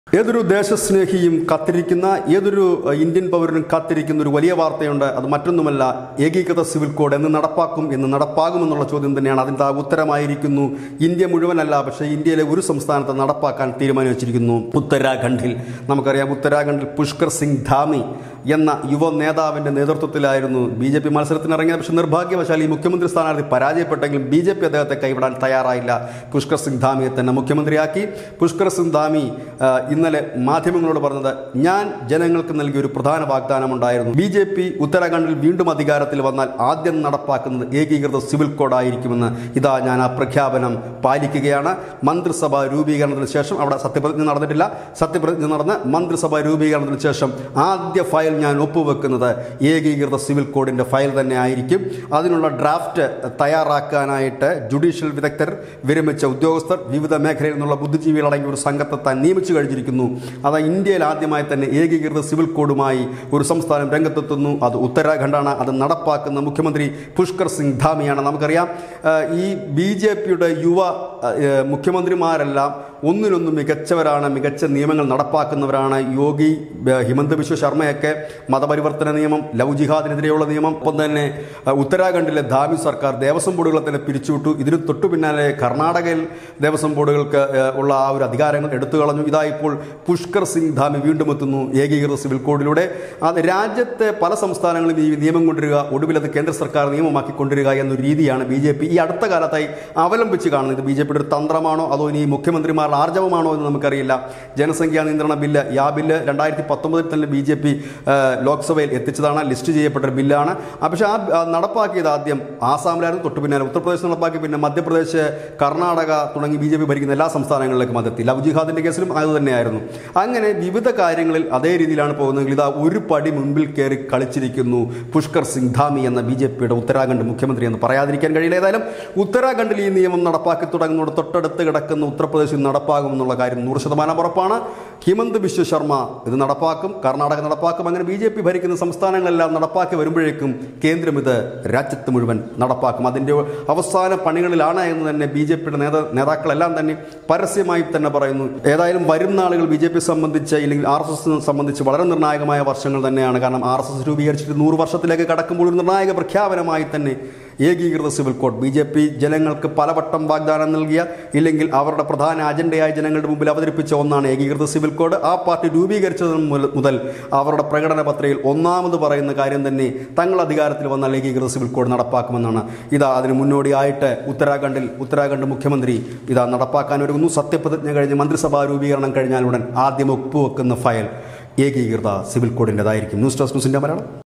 ഏതൊരു ദേശസ്നേഹിയും കാത്തിരിക്കുന്ന ഏതൊരു അഹ്, ഇന്ത്യൻ പൗരനും കാത്തിരിക്കുന്ന ഒരു വലിയ വാർത്തയുണ്ട് അത് മറ്റൊന്നുമല്ല ഏകീകൃത സിവിൽ കോഡ് എന്ന് നടപ്പാക്കും എന്ന് നടപ്പാകുമെന്നുള്ള ചോദ്യം തന്നെയാണ് അതിൻ്റെ ആ ഉത്തരമായിരിക്കുന്നു ഇന്ത്യ മുഴുവനല്ല പക്ഷേ ഇന്ത്യയിലെ ഒരു സംസ്ഥാനത്ത് നടപ്പാക്കാൻ തീരുമാനിച്ചിരിക്കുന്നു ഉത്തരാഖണ്ഡിൽ നമുക്കറിയാം ഉത്തരാഖണ്ഡിൽ പുഷ്കർ സിംഗ് ധാമി എന്ന യുവ നേതാവിന്റെ നേതൃത്വത്തിലായിരുന്നു ബി ജെ പി മത്സരത്തിനിറങ്ങിയത് പക്ഷേ നിർഭാഗ്യവശാൽ ഈ മുഖ്യമന്ത്രി സ്ഥാനാർത്ഥി പരാജയപ്പെട്ടെങ്കിലും ബി ജെ പി അദ്ദേഹത്തെ കൈവിടാൻ തയ്യാറായില്ല പുഷ്കർ സിംഗ് ധാമിയെ തന്നെ മുഖ്യമന്ത്രിയാക്കി പുഷ്കർ സിംഗ് ധാമി ആ, ഇന്നലെ മാധ്യമങ്ങളോട് പറഞ്ഞത് ഞാൻ ജനങ്ങൾക്ക് നൽകിയ ഒരു പ്രധാന വാഗ്ദാനമുണ്ടായിരുന്നു ബി ജെ പി ഉത്തരാഖണ്ഡിൽ വീണ്ടും അധികാരത്തിൽ വന്നാൽ ആദ്യം നടപ്പാക്കുന്നത് ഏകീകൃത സിവിൽ കോഡ് ആയിരിക്കുമെന്ന് ഇതാ ഞാൻ ആ പ്രഖ്യാപനം പാലിക്കുകയാണ് മന്ത്രിസഭ രൂപീകരണത്തിന് ശേഷം അവിടെ സത്യപ്രതിജ്ഞ നടന്നിട്ടില്ല സത്യപ്രതിജ്ഞ നടന്ന് മന്ത്രിസഭ രൂപീകരണത്തിന് ശേഷം ആദ്യ ഫയൽ ഞാൻ ഒപ്പുവെക്കുന്നത് ഏകീകൃത സിവിൽ കോഡിന്റെ ഫയൽ തന്നെ ആയിരിക്കും അതിനുള്ള ഡ്രാഫ്റ്റ് തയ്യാറാക്കാനായിട്ട് ജുഡീഷ്യൽ വിദഗ്ധർ വിരമിച്ച ഉദ്യോഗസ്ഥർ വിവിധ മേഖലയിൽ നിന്നുള്ള ബുദ്ധിജീവികൾ അടങ്ങിയ ഒരു സംഘത്തെ താൻ നിയമിച്ചു കഴിഞ്ഞിരിക്കുന്നു അത് ഇന്ത്യയിൽ ആദ്യമായി തന്നെ ഏകീകൃത സിവിൽ കോഡുമായി ഒരു സംസ്ഥാനം രംഗത്തെത്തുന്നു അത് ഉത്തരാഖണ്ഡാണ് അത് നടപ്പാക്കുന്ന മുഖ്യമന്ത്രി പുഷ്കർ സിംഗ് ധാമിയാണ് നമുക്കറിയാം ആ, ഈ ബി ജെ പിയുടെ യുവ ആ, ഏ, മുഖ്യമന്ത്രിമാരെല്ലാം ഒന്നിനൊന്ന് മികച്ചവരാണ് മികച്ച നിയമങ്ങൾ നടപ്പാക്കുന്നവരാണ് യോഗി ഏ, ഹിമന്ത ബിശ്വ ശർമ്മയൊക്കെ മതപരിവർത്തന നിയമം ലവ് ജിഹാദിനെതിരെയുള്ള നിയമം ഒപ്പം തന്നെ ആ, ഉത്തരാഖണ്ഡിലെ ധാമി സർക്കാർ ദേവസ്വം ബോർഡുകളെ തന്നെ പിരിച്ചുവിട്ടു ഇതിന് തൊട്ടു പിന്നാലെ കർണാടകയിൽ ദേവസ്വം ബോർഡുകൾക്ക് ഏ, ഉള്ള ആ ഒരു അധികാരങ്ങൾ എടുത്തു കളഞ്ഞു ഇതാ ഇപ്പോൾ പുഷ്കർ സിംഗ് ധാമി വീണ്ടും എത്തുന്നു ഏകീകൃത സിവിൽ കോഡിലൂടെ അത് രാജ്യത്തെ പല സംസ്ഥാനങ്ങളും ഈ നിയമം കൊണ്ടുവരിക ഒടുവിൽ അത് കേന്ദ്ര സർക്കാർ നിയമമാക്കി കൊണ്ടുവരിക എന്നൊരു രീതിയാണ് ബി ജെ പി ഈ അടുത്ത കാലത്തായി അവലംബിച്ച് കാണുന്നത് ഇത് ബി ജെ പിയുടെ ഒരു തന്ത്രമാണോ അതോ ഇനി മുഖ്യമന്ത്രിമാരുടെ ആർജവമാണോ എന്ന് നമുക്കറിയില്ല ജനസംഖ്യാ നിയന്ത്രണ ബില്ല് ഈ ആ ബില്ല് രണ്ടായിരത്തി പത്തൊമ്പതിൽ തന്നെ ബി ജെ പി ലോക്സഭയിൽ എത്തിച്ചതാണ് ലിസ്റ്റ് ചെയ്യപ്പെട്ട ഒരു ബില്ലാണ് ആ, പക്ഷേ ആ ആ നടപ്പാക്കിയത് ആദ്യം ആസാമിലായിരുന്നു തൊട്ടു പിന്നാലെ ഉത്തർപ്രദേശ് നടപ്പാക്കി പിന്നെ മധ്യപ്രദേശ് കർണാടക തുടങ്ങി ബി ജെ പി ഭരിക്കുന്ന എല്ലാ സംസ്ഥാനങ്ങളിലേക്കും അതെത്തി ലവ് ജിഹാദിന്റെ കേസിലും അത് തന്നെയായിരുന്നു അങ്ങനെ വിവിധ കാര്യങ്ങളിൽ അതേ രീതിയിലാണ് പോകുന്നതെങ്കിൽ ഇതാ ഒരു പടി മുൻപിൽ കയറി കളിച്ചിരിക്കുന്നു പുഷ്കർ സിംഗ് ധാമി എന്ന ബി ജെ പിയുടെ ഉത്തരാഖണ്ഡ് മുഖ്യമന്ത്രി എന്ന് പറയാതിരിക്കാൻ കഴിയില്ല ഏതായാലും ഉത്തരാഖണ്ഡിൽ ഈ നിയമം നടപ്പാക്കി തുടങ്ങുന്നതോട് തൊട്ടടുത്ത് കിടക്കുന്ന ഉത്തർപ്രദേശിൽ നടപ്പാകുമെന്നുള്ള കാര്യം നൂറ് ശതമാനം ഉറപ്പാണ് ഹിമന്ത് ബിശ്വ ശർമ്മ ഇത് നടപ്പാക്കും കർണാടക നടപ്പാക്കും അങ്ങനെ ബി ജെ പി ഭരിക്കുന്ന സംസ്ഥാനങ്ങളെല്ലാം നടപ്പാക്കി വരുമ്പോഴേക്കും കേന്ദ്രം ഇത് രാജ്യത്ത് മുഴുവൻ നടപ്പാക്കും അതിൻ്റെ അവസാന പണികളിലാണ് എന്ന് തന്നെ ബി ജെ പിയുടെ നേതാ നേതാക്കളെല്ലാം തന്നെ പരസ്യമായി തന്നെ പറയുന്നു ഏതായാലും വരും നാളുകൾ ബി ജെ പി സംബന്ധിച്ച് ഇല്ലെങ്കിൽ ആർ എസ് എസ് സംബന്ധിച്ച് വളരെ നിർണായകമായ വർഷങ്ങൾ തന്നെയാണ് കാരണം ആർ എസ് എസ് രൂപീകരിച്ചിട്ട് നൂറ് വർഷത്തിലേക്ക് കടക്കുമ്പോൾ ഒരു നിർണായക പ്രഖ്യാപനമായി തന്നെ ഏകീകൃത civil code B J P ജനങ്ങൾക്ക് പലവട്ടം വാഗ്ദാനം നൽകിയ ഇല്ലെങ്കിൽ അവരുടെ പ്രധാന അജണ്ടയായി ജനങ്ങളുടെ മുമ്പിൽ അവതരിപ്പിച്ച ഒന്നാണ് ഏകീകൃത സിവിൽ കോഡ് ആ പാർട്ടി രൂപീകരിച്ചത് മുതൽ- മുതൽ അവരുടെ പ്രകടന പത്രികയിൽ ഒന്നാമത് പറയുന്ന കാര്യം തന്നെ തങ്ങൾ അധികാരത്തിൽ വന്നാൽ ഏകീകൃത സിവിൽ കോഡ് നടപ്പാക്കുമെന്നാണ് ഇതാ അതിന് മുന്നോടിയായിട്ട് ഉത്തരാഖണ്ഡിൽ ഉത്തരാഖണ്ഡ് മുഖ്യമന്ത്രി ഇതാ നടപ്പാക്കാൻ ഒരുങ്ങുന്നു സത്യപ്രതിജ്ഞ കഴിഞ്ഞ് മന്ത്രിസഭാ രൂപീകരണം കഴിഞ്ഞാലുടൻ ആദ്യം ഒപ്പുവെക്കുന്ന ഫയൽ ഏകീകൃത സിവിൽ കോഡിൻ്റെതായിരിക്കും ന്യൂസ് ഡെസ്ക് ന്യൂസിൻ്റെ മലയാളം